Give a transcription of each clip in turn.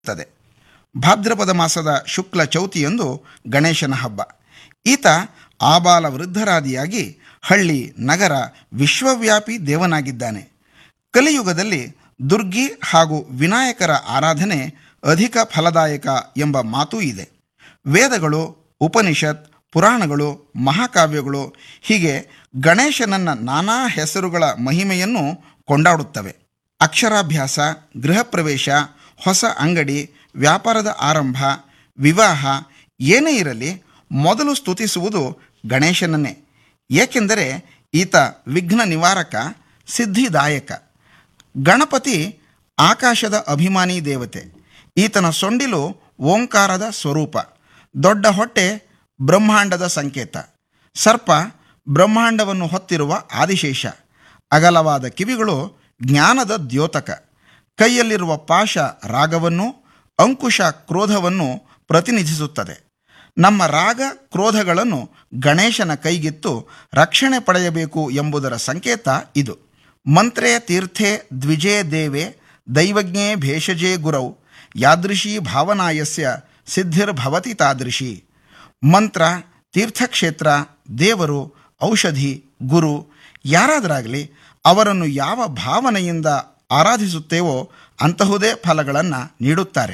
ತ್ತದೆ ಭಾದ್ರಪದ ಮಾಸದ ಶುಕ್ಲ ಚೌತಿಯಂದು ಗಣೇಶನ ಹಬ್ಬ ಈತ ಆಬಾಲ ವೃದ್ಧರಾದಿಯಾಗಿ ಹಳ್ಳಿ ನಗರ ವಿಶ್ವವ್ಯಾಪಿ ದೇವನಾಗಿದ್ದಾನೆ ಕಲಿಯುಗದಲ್ಲಿ ದುರ್ಗಿ ಹಾಗೂ ವಿನಾಯಕರ ಆರಾಧನೆ ಅಧಿಕ ಫಲದಾಯಕ ಎಂಬ ಮಾತೂ ಇದೆ ವೇದಗಳು ಉಪನಿಷತ್ ಪುರಾಣಗಳು ಮಹಾಕಾವ್ಯಗಳು ಹೀಗೆ ಗಣೇಶನನ್ನ ನಾನಾ ಹೆಸರುಗಳ ಮಹಿಮೆಯನ್ನು ಕೊಂಡಾಡುತ್ತವೆ ಅಕ್ಷರಾಭ್ಯಾಸ ಗೃಹ ಪ್ರವೇಶ ಹೊಸ ಅಂಗಡಿ ವ್ಯಾಪಾರದ ಆರಂಭ ವಿವಾಹ ಏನೇ ಇರಲಿ ಮೊದಲು ಸ್ತುತಿಸುವುದು ಗಣೇಶನನ್ನೇ ಏಕೆಂದರೆ ಈತ ವಿಘ್ನ ನಿವಾರಕ ಸಿದ್ಧಿದಾಯಕ ಗಣಪತಿ ಆಕಾಶದ ಅಭಿಮಾನಿ ದೇವತೆ ಈತನ ಸೊಂಡಿಲು ಓಂಕಾರದ ಸ್ವರೂಪ ದೊಡ್ಡ ಹೊಟ್ಟೆ ಬ್ರಹ್ಮಾಂಡದ ಸಂಕೇತ ಸರ್ಪ ಬ್ರಹ್ಮಾಂಡವನ್ನು ಹೊತ್ತಿರುವ ಆದಿಶೇಷ ಅಗಲವಾದ ಕಿವಿಗಳು ಜ್ಞಾನದ ದ್ಯೋತಕ ಕೈಯಲ್ಲಿರುವ ಪಾಶ ರಾಗವನ್ನು ಅಂಕುಶ ಕ್ರೋಧವನ್ನು ಪ್ರತಿನಿಧಿಸುತ್ತದೆ ನಮ್ಮ ರಾಗ ಕ್ರೋಧಗಳನ್ನು ಗಣೇಶನ ಕೈಗಿತ್ತು ರಕ್ಷಣೆ ಪಡೆಯಬೇಕು ಎಂಬುದರ ಸಂಕೇತ ಇದು ಮಂತ್ರೇ ತೀರ್ಥೆ ದ್ವಿಜೇ ದೇವೆ ದೈವಜ್ಞೇ ಭೇಷಜೇ ಗುರೌ ಯಾದೃಶೀ ಭಾವನಾಯಸ್ಯ ಸಿದ್ಧಿರ್ಭವತಿ ತಾದೃಶಿ ಮಂತ್ರ ತೀರ್ಥಕ್ಷೇತ್ರ ದೇವರು ಔಷಧಿ ಗುರು ಯಾರಾದರಾಗಲಿ ಅವರನ್ನು ಯಾವ ಭಾವನೆಯಿಂದ ಆರಾಧಿಸುತ್ತೇವೋ ಅಂತಹುದೇ ಫಲಗಳನ್ನು ನೀಡುತ್ತಾರೆ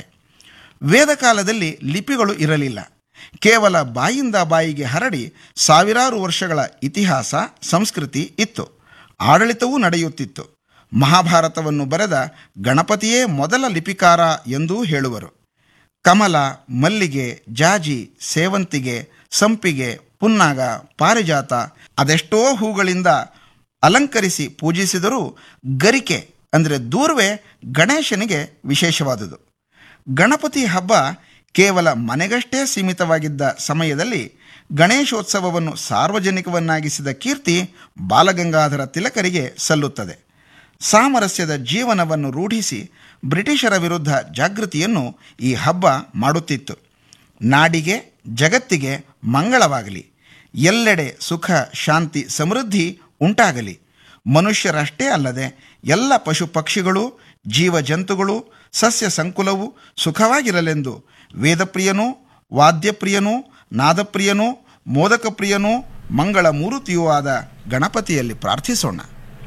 ವೇದಕಾಲದಲ್ಲಿ ಲಿಪಿಗಳು ಇರಲಿಲ್ಲ ಕೇವಲ ಬಾಯಿಂದ ಬಾಯಿಗೆ ಹರಡಿ ಸಾವಿರಾರು ವರ್ಷಗಳ ಇತಿಹಾಸ ಸಂಸ್ಕೃತಿ ಇತ್ತು ಆಡಳಿತವೂ ನಡೆಯುತ್ತಿತ್ತು ಮಹಾಭಾರತವನ್ನು ಬರೆದ ಗಣಪತಿಯೇ ಮೊದಲ ಲಿಪಿಕಾರ ಎಂದೂ ಹೇಳುವರು ಕಮಲ ಮಲ್ಲಿಗೆ ಜಾಜಿ ಸೇವಂತಿಗೆ ಸಂಪಿಗೆ ಪುನ್ನಾಗ ಪಾರಿಜಾತ ಅದೆಷ್ಟೋ ಹೂಗಳಿಂದ ಅಲಂಕರಿಸಿ ಪೂಜಿಸಿದರೂ ಗರಿಕೆ ಅಂದರೆ ದೂರ್ವೆ ಗಣೇಶನಿಗೆ ವಿಶೇಷವಾದುದು ಗಣಪತಿ ಹಬ್ಬ ಕೇವಲ ಮನೆಗಷ್ಟೇ ಸೀಮಿತವಾಗಿದ್ದ ಸಮಯದಲ್ಲಿ ಗಣೇಶೋತ್ಸವವನ್ನು ಸಾರ್ವಜನಿಕವನ್ನಾಗಿಸಿದ ಕೀರ್ತಿ ಬಾಲಗಂಗಾಧರ ತಿಲಕರಿಗೆ ಸಲ್ಲುತ್ತದೆ ಸಾಮರಸ್ಯದ ಜೀವನವನ್ನು ರೂಢಿಸಿ ಬ್ರಿಟಿಷರ ವಿರುದ್ಧ ಜಾಗೃತಿಯನ್ನು ಈ ಹಬ್ಬ ಮಾಡುತ್ತಿತ್ತು ನಾಡಿಗೆ ಜಗತ್ತಿಗೆ ಮಂಗಳವಾಗಲಿ ಎಲ್ಲೆಡೆ ಸುಖ ಶಾಂತಿ ಸಮೃದ್ಧಿ ಉಂಟಾಗಲಿ ಮನುಷ್ಯರಷ್ಟೇ ಅಲ್ಲದೆ ಎಲ್ಲ ಪಶು ಪಕ್ಷಿಗಳು ಜೀವ ಜಂತುಗಳು ಸಸ್ಯ ಸಂಕುಲವು ಸುಖವಾಗಿರಲೆಂದು ವೇದಪ್ರಿಯನೂ ವಾದ್ಯಪ್ರಿಯನೂ ನಾದಪ್ರಿಯನೂ ಮೋದಕಪ್ರಿಯನೂ ಮಂಗಳ ಮೂರುತಿಯೂ ಆದ ಗಣಪತಿಯಲ್ಲಿ ಪ್ರಾರ್ಥಿಸೋಣ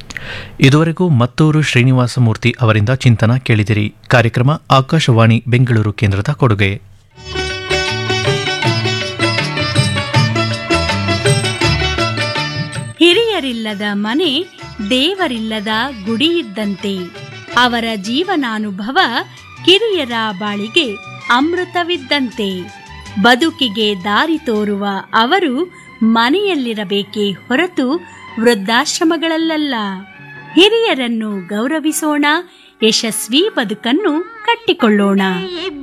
ಇದುವರೆಗೂ ಮತ್ತೂರು ಶ್ರೀನಿವಾಸ ಮೂರ್ತಿ ಅವರಿಂದ ಚಿಂತನ ಕೇಳಿದಿರಿ ಕಾರ್ಯಕ್ರಮ ಆಕಾಶವಾಣಿ ಬೆಂಗಳೂರು ಕೇಂದ್ರದ ಕೊಡುಗೆ ಹಿರಿಯರಿಲ್ಲದ ಮನೆ ದೇವರಿಲ್ಲದ ಗುಡಿಯಿದ್ದಂತೆ ಅವರ ಜೀವನಾನುಭವ ಕಿರಿಯರ ಬಾಳಿಗೆ ಅಮೃತವಿದ್ದಂತೆ ಬದುಕಿಗೆ ದಾರಿ ತೋರುವ ಅವರು ಮನೆಯಲ್ಲಿರಬೇಕೇ ಹೊರತು ವೃದ್ಧಾಶ್ರಮಗಳಲ್ಲ ಹಿರಿಯರನ್ನು ಗೌರವಿಸೋಣ ಯಶಸ್ವಿ ಬದುಕನ್ನು ಕಟ್ಟಿಕೊಳ್ಳೋಣ